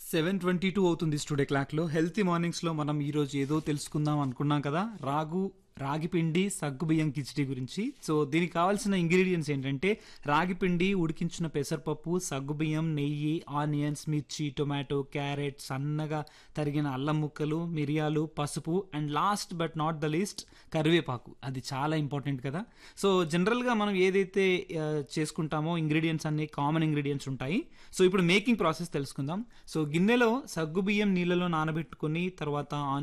seven twenty two అవుతుంది studio క్లాక్లో healthy మార్నింగ్స్లో మనం ఈరోజు ఏదో తెలుసుకుందాం అనుకున్నాం కదా రాగు రాగి పిండి సగ్గుబియ్యం కిచిడి గురించి సో దీనికి కావాల్సిన ఇంగ్రీడియంట్స్ ఏంటంటే రాగి పిండి ఉడికించిన పెసరపప్పు సగ్గుబియ్యం నెయ్యి ఆనియన్స్ మిర్చి టొమాటో క్యారెట్ సన్నగా తరిగిన అల్లం ముక్కలు మిరియాలు పసుపు and last but not the least కరివేపాకు అది చాలా ఇంపార్టెంట్ కదా సో జనరల్గా మనం ఏదైతే ఆ, చేసుకుంటామో ఇంగ్రీడియంట్స్ అన్ని కామన్ ఇంగ్రీడియంట్స్ ఉంటాయి సో ఇప్పుడు మేకింగ్ ప్రాసెస్ తెలుసుకుందాం సో గిన్నెలో సగ్గుబియ్యం నీళ్ళలో నానబెట్టుకుని తర్వాత